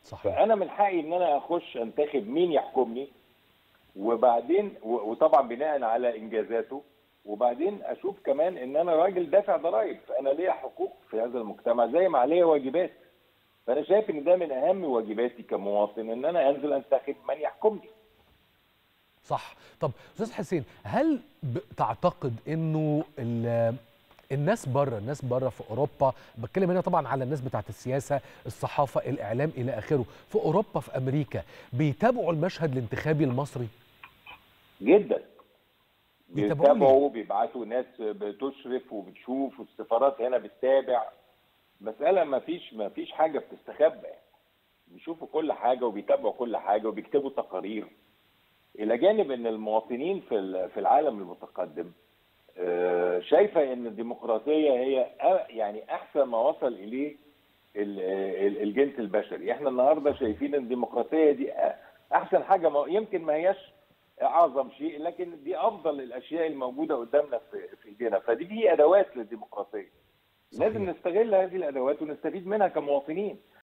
صحيح فانا من حقي ان انا اخش انتخب مين يحكمني وبعدين و- وطبعا بناء على انجازاته وبعدين اشوف كمان ان انا راجل دافع ضرائب فانا ليا حقوق في هذا المجتمع زي ما عليا واجبات فانا شايف ان ده من اهم واجباتي كمواطن ان انا انزل انتخب من يحكمني صح طب استاذ حسين هل ب- تعتقد انه ال- الناس بره الناس بره في اوروبا بتكلم هنا طبعا على الناس بتاعت السياسه الصحافه الاعلام الى اخره في اوروبا في امريكا بيتابعوا المشهد الانتخابي المصري جدا بيتابعوا ليه؟ بيتابعوا بيبعتوا ناس بتشرف وبتشوف والسفارات هنا بتتابع مسألة ما فيش ما فيش حاجة بتستخبى يعني. بيشوفوا كل حاجة وبيتابعوا كل حاجة وبيكتبوا تقارير إلى جانب إن المواطنين في ال- في العالم المتقدم آه، شايفة إن الديمقراطية هي أ- يعني أحسن ما وصل إليه ال- ال- الجنس البشري احنا النهارده شايفين ان الديمقراطيه دي أ- احسن حاجه ما يمكن ما هياش اعظم شيء لكن دي افضل الاشياء الموجوده قدامنا في في ايدينا فدي دي ادوات للديمقراطيه لازم صحيح. نستغل هذه الادوات ونستفيد منها كمواطنين